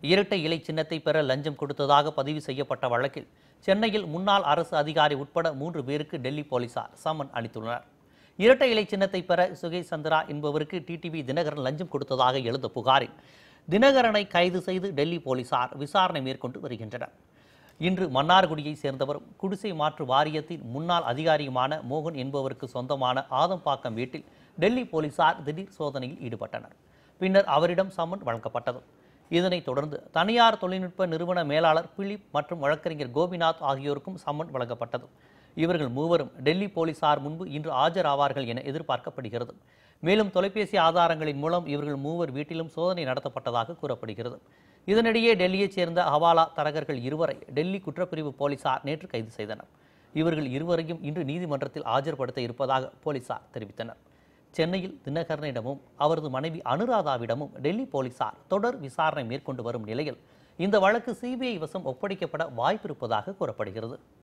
இரட்டை இலை சின்னத்தை பெற லஞ்சம் கொடுத்ததாக பதிவு செய்யப்பட்ட வழக்கில் சென்னையில் முன்னாள் அரசு அதிகாரி உட்பட மூன்று பேருக்கு டெல்லி போலீசார் சம்மன் அளித்துள்ளனர் இரட்டை இலை சின்னத்தை பெற சுகேஷ் சந்திரா என்பவருக்கு டிடிவி தினகரன் லஞ்சம் கொடுத்ததாக எழுந்த புகாரில் தினகரனை கைது செய்து டெல்லி போலீசார் விசாரணை மேற்கொண்டு வருகின்றனர் இன்று மன்னார்குடியை சேர்ந்தவரும் குடிசை மாற்று வாரியத்தின் முன்னாள் அதிகாரியுமான மோகன் என்பவருக்கு சொந்தமான ஆதம்பாக்கம் வீட்டில் டெல்லி போலீசார் திடீர் சோதனையில் ஈடுபட்டனர் பின்னர் அவரிடம் சம்மன் வழங்கப்பட்டது இதனைத் தொடர்ந்து தனியார் தொழில்நுட்ப நிறுவன மேலாளர் பிலிப் மற்றும் வழக்கறிஞர் கோபிநாத் ஆகியோருக்கும் சம்மன் வழங்கப்பட்டது இவர்கள் மூவரும் டெல்லி போலீசார் முன்பு இன்று ஆஜராவார்கள் என எதிர்பார்க்கப்படுகிறது மேலும் தொலைபேசி ஆதாரங்களின் மூலம் இவர்கள் மூவர் வீட்டிலும் சோதனை நடத்தப்பட்டதாக கூறப்படுகிறது இதனிடையே டெல்லியைச் சேர்ந்த ஹவாலா தரகர்கள் இருவரை டெல்லி குற்றப்பிரிவு போலீசார் நேற்று கைது செய்தனர் இவர்கள் இருவரையும் இன்று நீதிமன்றத்தில் ஆஜர்படுத்த இருப்பதாக போலீசார் தெரிவித்தனர் சென்னையில் தினகரனிடமும் அவரது மனைவி அனுராதாவிடமும் டெல்லி போலீசார் தொடர் விசாரணை மேற்கொண்டு வரும் நிலையில் இந்த வழக்கு சிபிஐ வசம் ஒப்படைக்கப்பட வாய்ப்பிருப்பதாக கூறப்படுகிறது